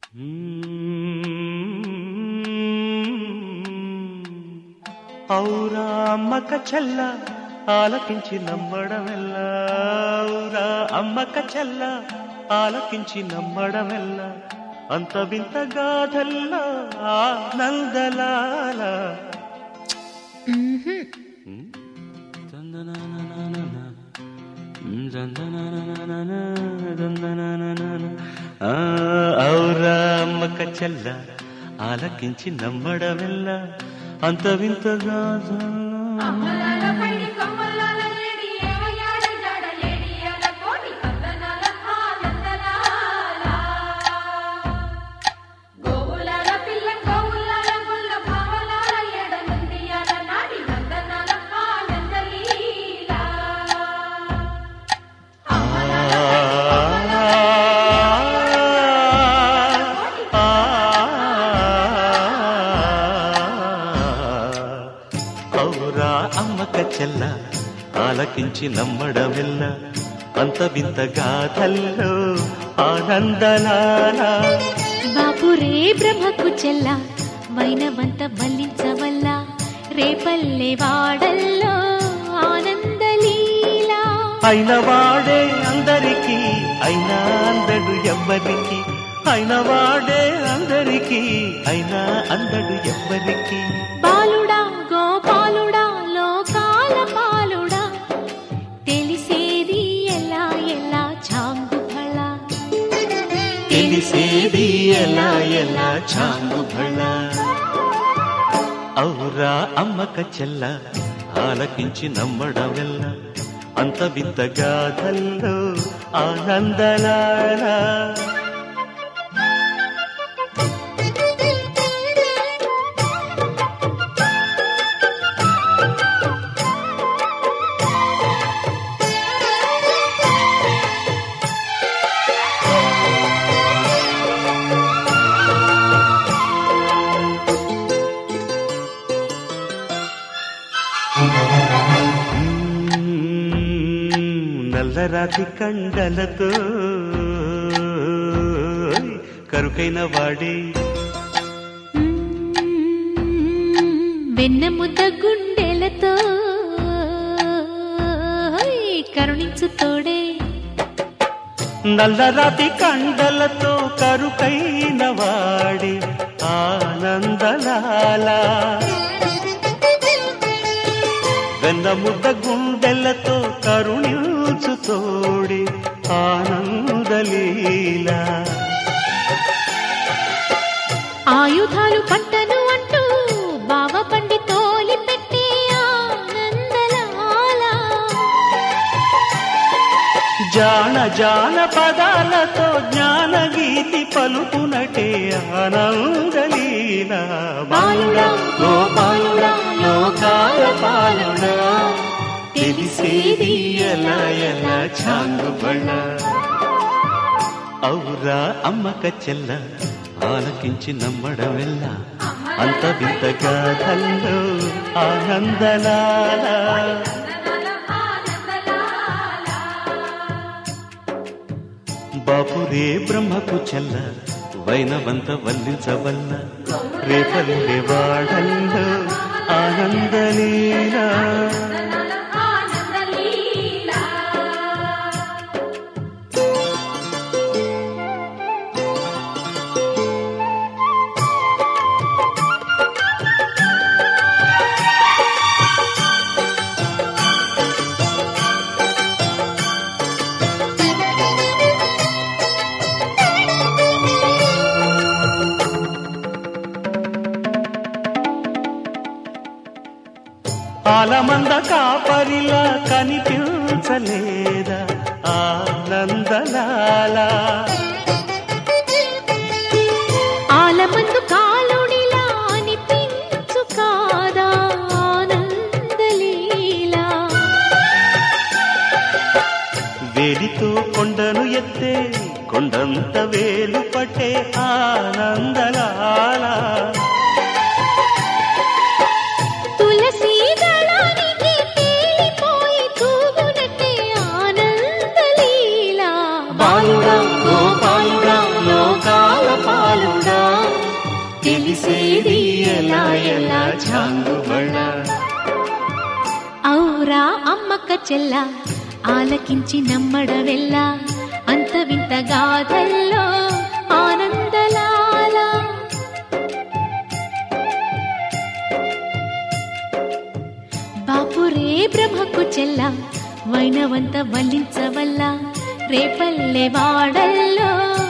ఔరా అమ్మక చెల్ల ఆలకించి నమ్మడమెల్లా ఔరా అమ్మక చెల్ల ఆలకించి నమ్మడమెల్ల అంత వింత గాథల్లా ఆనందలాల ఆ, ఔరా అమ్మక చెల్ల ఆలకించి నమ్మడమెల్ల అంత వింత గాథల్లా అమ్మలాల పైడి కొమ్మలాల లేడి ఏమయ్యాడ జాడ లేడి అల కోటి కందనాల ఆనందలాల గోవులాల పిల్ల గోవులాల గుల్ల భావలాల ఎడ నుండి అల నాడి నందనాల ఆనందలీల ఔరా అమ్మక చెల్ల ఆలకించి నమ్మడమెల్ల అంత వింత గాథల్లో ఆనందనాల బాపురే బ్రహ్మకు చెల్ల వైనవంత మల్లించవల్ల రేపల్లె వాడల్లో ఆనందలీలా అయిన వాడే అందరికీ అయినా అందడు ఎవ్వరికి అయిన వాడే అందరికీ అయినా అందడు ఎవ్వరికి బాలుడా గోపాలుడా లోకాల పాలుడా తెలిసేది ఎలా ఎలా చాంగు ఫళ తెలిసేది ఎలా ఎలా చాంగు భళ ఔరా అమ్మక చెల్ల ఆలకించి నమ్మడమెల్ల అంత వింత గాథల్లో ఆనందలాల నల్లరాతి కండలతో కరుకైన వాడే వెన్న ముద్ద గుండెలతో కరుణించు తోడే నల్లరాతి కండలతో కరుకైన వాడే ఆనందలాల వెన్న ముద్ద గుండెలతో కరుణించు తోడే ఆనందలీలా ఆయుధాలు పట్టను అంటూ బావ పండి తోలి పెట్టే ఆనందలాల జాన జాన పదాలతో జ్ఞాన గీతి పలుకునటే ఆనందలీల బాలుడా గోపాలుడా లోకాల పాలుడా తెలిసేది ఎలా ఎలా చాంగుబళ్ళ ఔరా అమ్మక చెల్ల ఆలకించి నమ్మడమెల్ల అంత వింత గాథల్లో ఆనందలాల బాపురే బ్రహ్మకు చెల్ల వైనవంత వల్లించవల్ల రేపల్లె వాడల్లో ఆనందలీలా ఆనందలీల ఆలమంద కాపరిలా కనిపించలేదా ఆనందలాలా ఆలమందు కాలుడిలా అనిపించు కాదా ఆనందలీలా వేలితో కొండను ఎత్తే కొండంత వేలు పట్టే ఆనందలాలా తులసి దళానికి తేలిపోయి తూగునట్టే ఆనందలీలా బాలుడా గోపాలుడా లోకాల పాలు తెలిసేది ఎలా ఎలా చాంగుబళ ఔరా అమ్మక్క చెల్ల ఆలకించి నమ్మడవెల్ల అంత వింత గాథల్లో ఆనందలాల బాపురే బ్రహ్మకు చెల్ల వైనవంత వల్లించవల్ల రేపల్లె వాడల్లో